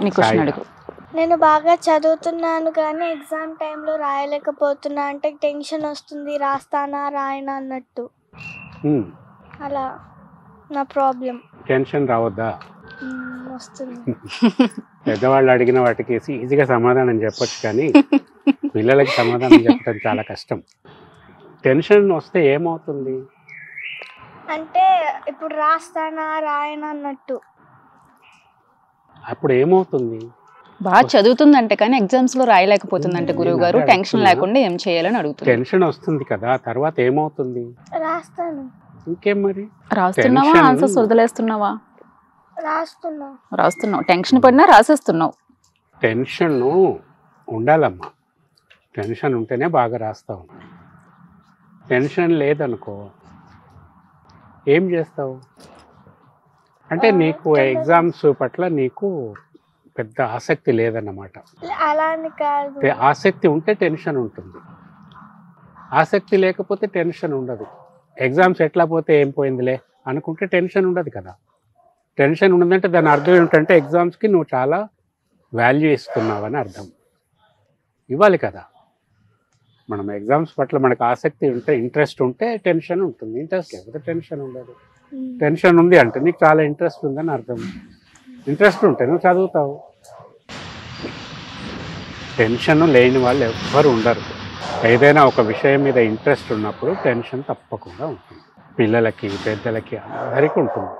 నీ క్వశ్చన్ సాయి. అడుగు నేను బాగా చదువుతున్నాను కానీ ఎగ్జామ్ టైంలో రాయలేకపోతున్నా అంటే టెన్షన్ వస్తుంది రాస్తానా రాయనా అన్నట్టు ఉమ్, అలా నా ప్రాబ్లం టెన్షన్ రావద్దా వస్తుంది పెద్దవాళ్ళు అడిగిన వాటికి ఈజీగా సమాధానం చెప్పొచ్చు కానీ పిల్లలకి సమాధానం చెప్పడం చాలా కష్టం టెన్షన్ వస్తే ఏమవుతుంది అంటే ఇప్పుడు రాస్తానా రాయనా అన్నట్టు అప్పుడు ఏమవుతుంది బాగా చదువుతుందంటే కానీ ఎగ్జామ్స్ లో రాయలేకపోతుందంటే నేను గురువు గారు అదే టెన్షన్ అడుగుతున్నా. లేకుండా ఏం చేయాలని అడుగుతుంది టెన్షన్ వస్తుంది కదా తర్వాత ఏమవుతుంది రాస్తాను ఇంకేం మరి రాస్తున్నావా Tension- ఆన్సర్స్ వదిలేస్తున్నావా రాస్తున్నా రాస్తున్నావు టెన్షన్ పడినా రాసేస్తున్నావు టెన్షన్ ఉండాలమ్మా టెన్షన్ ఉంటేనే బాగా రాస్తావు టెన్షన్ లేదనుకో ఏం చేస్తావు అంటే ఆ, నీకు తొందరగా- ఎగ్జామ్స్ పట్ల నీకు పెద్ద ఆసక్తి లేదన్నమాట అలా అని కాదు అంటే ఆసక్తి ఉంటే టెన్షన్ ఉంటుంది ఆసక్తి లేకపోతే టెన్షన్ ఉండదు ఎగ్జామ్స్ ఎట్లా పోతే ఏం పోయిందిలే అనుకుంటే టెన్షన్ ఉండదు కదా టెన్షన్ ఉన్నదంటే దాని అర్థం ఏమిటంటే ఎగ్జామ్స్కి నువ్వు చాలా వాల్యూ ఇస్తున్నావని అర్థం ఇవ్వాలి కదా మనం ఎగ్జామ్స్ పట్ల మనకు ఆసక్తి ఉంటే ఇంట్రెస్ట్ ఉంటే టెన్షన్ ఉంటుంది ఇంట్రెస్ట్ లేకపోతే టెన్షన్ ఉండదు ఉమ్. టెన్షన్ ఉంది అంటే నీకు చాలా ఇంట్రెస్ట్ ఉందని అర్థం ఇంట్రెస్ట్ ఉంటే నువ్వు చదువుతావు టెన్షన్ లేని వాళ్ళు ఎవ్వరు ఉండరు ఏదైనా ఒక విషయం మీద ఇంట్రెస్ట్ ఉన్నప్పుడు టెన్షన్ తప్పకుండా ఉంటుంది పిల్లలకి పెద్దలకి అందరికీ ఉంటుంది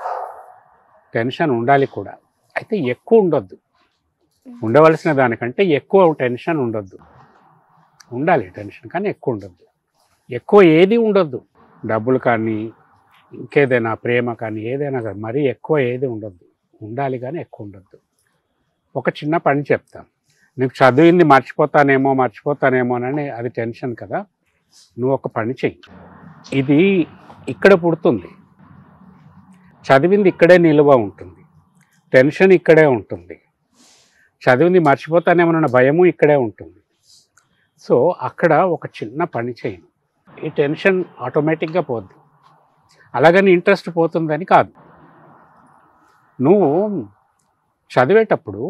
టెన్షన్ ఉండాలి కూడా అయితే ఎక్కువ ఉండొద్దు ఉండవలసిన దానికంటే ఎక్కువ టెన్షన్ ఉండొద్దు ఉండాలి టెన్షన్ కానీ ఎక్కువ ఉండొద్దు ఎక్కువ ఏది ఉండొద్దు డబ్బులు కానీ ఇంకేదైనా ప్రేమ కానీ ఏదైనా కానీ మరీ ఎక్కువ ఏది ఉండొద్దు ఉండాలి కానీ ఎక్కువ ఉండొద్దు ఒక చిన్న పని చెప్తాను నీకు చదివింది మర్చిపోతానేమో మర్చిపోతానేమో అని అది టెన్షన్ కదా నువ్వు ఒక పని చెయ్యి ఇది ఇక్కడ పుడుతుంది చదివింది ఇక్కడే నిలువ ఉంటుంది టెన్షన్ ఇక్కడే ఉంటుంది చదివింది మర్చిపోతానేమోనన్న భయము ఇక్కడే ఉంటుంది సో అక్కడ ఒక చిన్న పని చేయను ఈ టెన్షన్ ఆటోమేటిక్గా పోద్ది అలాగని ఇంట్రెస్ట్ పోతుందని కాదు నువ్వు చదివేటప్పుడు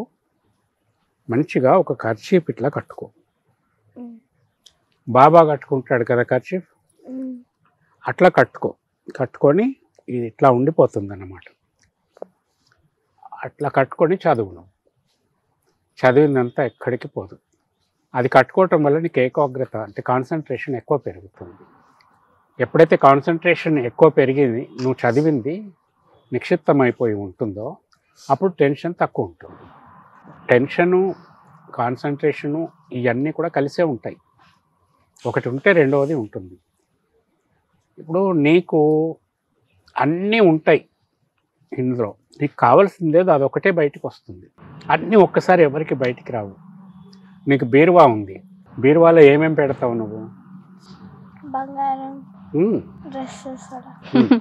మంచిగా ఒక కర్చీఫ్ ఇట్లా కట్టుకో ఉమ్. బాబా కట్టుకుంటాడు కదా కర్చీఫ్ ఉమ్. అట్లా కట్టుకో కట్టుకొని ఇది ఇట్లా ఉండిపోతుంది అన్నమాట అట్లా కట్టుకొని చదువును చదివిందంతా ఎక్కడికి పోదు అది కట్టుకోవటం వల్ల నీకు ఏకాగ్రత అంటే కాన్సన్ట్రేషన్ ఎక్కువ పెరుగుతుంది ఎప్పుడైతే కాన్సన్ట్రేషన్ ఎక్కువ పెరిగింది నువ్వు చదివింది నిక్షిప్తమైపోయి ఉంటుందో అప్పుడు టెన్షన్ తక్కువ ఉంటుంది టెన్షను కాన్సన్ట్రేషను ఇవన్నీ కూడా కలిసే ఉంటాయి ఒకటి ఉంటే రెండవది ఉంటుంది ఇప్పుడు నీకు అన్నీ ఉంటాయి ఇందులో నీకు కావాల్సిందేదో అదొకటే బయటికి వస్తుంది అన్నీ ఒక్కసారి ఎవరికి బయటికి రావు నీకు బీరువా ఉంది బీరువాలో ఏమేం పెడతావు నువ్వు బంగారం ఉమ్, డ్రెస్సెస్ అలా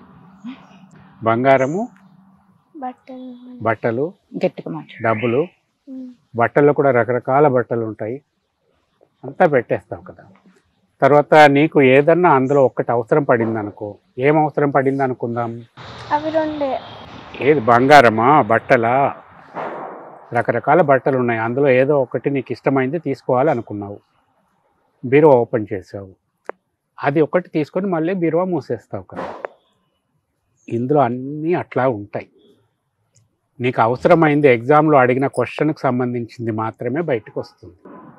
బంగారము బట్టలు బట్టలు గట్టిగా మాట్లాడు డబ్బులు ఉమ్. బట్టల్లో కూడా రకరకాల బట్టలు ఉంటాయి అంతా పెట్టేస్తావు కదా తర్వాత నీకు ఏదన్నా అందులో ఒక్కటి అవసరం పడింది అనుకో ఏం అవసరం పడింది అనుకుందాం అవి రెండే ఏది బంగారమా బట్టలా రకరకాల బట్టలు ఉన్నాయి అందులో ఏదో ఒకటి నీకు ఇష్టమైంది తీసుకోవాలి అనుకున్నావు బీరువా ఓపెన్ చేసావు అది ఒకటి తీసుకొని మళ్ళీ బీరువా మూసేస్తావు కదా ఇందులో అన్నీ అట్లా ఉంటాయి నీకు అవసరమైంది ఎగ్జామ్లో అడిగిన క్వశ్చన్కి సంబంధించింది మాత్రమే బయటకు వస్తుంది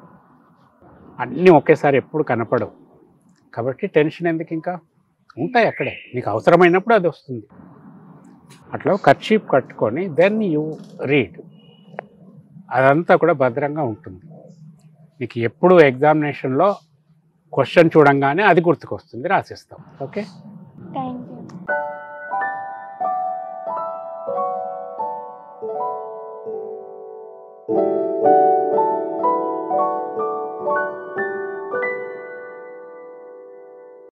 అన్నీ ఒకేసారి ఎప్పుడు కనపడవు కాబట్టి టెన్షన్ ఎందుకు ఇంకా ఉంటాయి అక్కడే నీకు అవసరమైనప్పుడు అది వస్తుంది అట్లా కర్చీప్ కట్టుకొని దెన్ యూ రీడ్ అదంతా కూడా భద్రంగా ఉంటుంది నీకు ఎప్పుడు ఎగ్జామినేషన్లో క్వశ్చన్ చూడంగానే అది గుర్తుకొస్తుంది రాసిస్తాం ఓకే థ్యాంక్ యూ